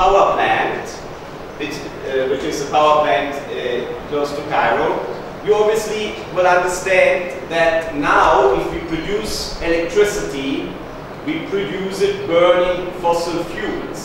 power plant, which, uh, which is a power plant uh, close to Cairo, you obviously will understand that now if we produce electricity, we produce it burning fossil fuels.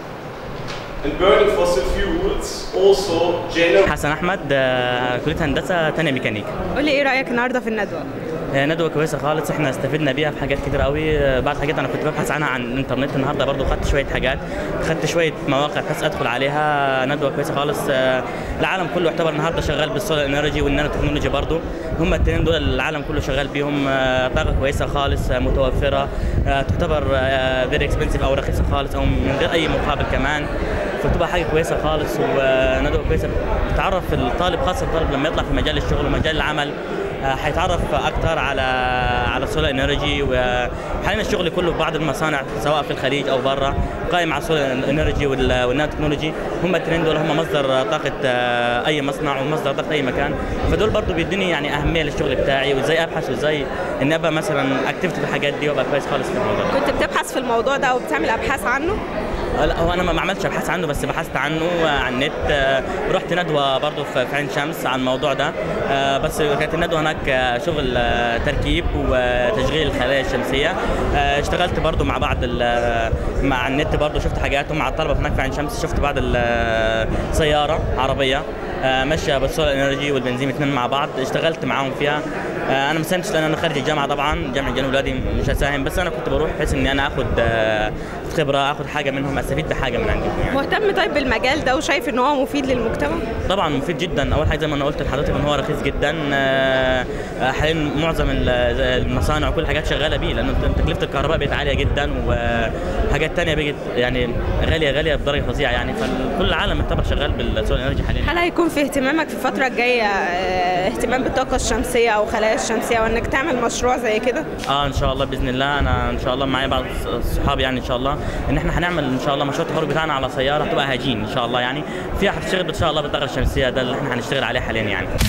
And burning fossil fuels also generate حسن احمد آه، كليه هندسه تانية ميكانيكا قولي ايه رايك النهارده في الندوه آه، ندوه كويسه خالص احنا استفدنا بيها في حاجات كتير قوي آه، بعض الحاجات انا كنت ببحث عنها عن الانترنت النهارده برضو خدت شويه حاجات خدت شويه مواقع بحيث ادخل عليها ندوه كويسه خالص آه، العالم كله يعتبر النهارده شغال بالسولار انرجي والنانو تكنولوجي برضو هم الاثنين دول العالم كله شغال بيهم آه، طاقه كويسه خالص آه، متوفره آه، تعتبر فيري اكسبنسيف او رخيصه خالص او من غير اي مقابل كمان فتبقى حاجه كويسه خالص وندوه كويسه بتعرف الطالب خاصه الطالب لما يطلع في مجال الشغل ومجال العمل آه، هيتعرف اكثر على على السولار انرجي وحاليا الشغل كله في بعض المصانع سواء في الخليج او برا قائم على السولار انرجي والنانو تكنولوجي هم الاثنين دول هم مصدر طاقه آه، اي مصنع ومصدر طاقه اي مكان فدول برضو بيدوني يعني اهميه للشغل بتاعي وازاي ابحث وازاي اني ابقى مثلا اكتفت في الحاجات دي وابقى كويس خالص في الموضوع ده كنت بتبحث في الموضوع ده او بتعمل ابحاث عنه لا هو انا ما ما عملتش ابحاث عنه بس بحثت عنه على النت آه، رحت ندوه برضه في في عين شمس عن الموضوع ده آه، بس كانت الندوه هناك آه، شغل آه، تركيب وتشغيل الخلايا الشمسيه آه، اشتغلت برضه مع بعض ال- مع النت برضه شفت حاجات مع الطلبه هناك في عين شمس شفت بعض السياره عربيه آه، ماشيه بالسولار انرجي والبنزين الاثنين مع بعض اشتغلت معاهم فيها آه، انا ما ساهمتش لان انا خارج الجامعه طبعا جامعه جنوب الوادي مش هساهم بس انا كنت بروح بحيث اني انا اخد آه، خبره اخد حاجه منهم استفيد بحاجه من عندهم يعني مهتم طيب بالمجال ده وشايف ان هو مفيد للمجتمع طبعا مفيد جدا اول حاجه زي ما انا قلت لحضرتك ان هو رخيص جدا آه، آه، حاليا معظم ال- المصانع وكل الحاجات شغاله بيه لان تكلفه الكهرباء بقت عاليه جدا وحاجات تانية بقت يعني غاليه غاليه بدرجه فظيعه يعني فكل العالم يعتبر شغال بالسولار انرجي حاليا هل هيكون في اهتمامك في الفتره الجايه آه، اهتمام بالطاقه الشمسيه او خلايا الشمسيه وانك تعمل مشروع زي كده اه ان شاء الله باذن الله انا ان شاء الله معايا بعض الصحاب يعني ان شاء الله ان احنا هنعمل ان شاء الله مشروع التخرج بتاعنا على سياره تبقى هجين ان شاء الله يعني فيها هتشتغل ان شاء الله بالطاقه الشمسيه ده اللي احنا هنشتغل عليه حاليا يعني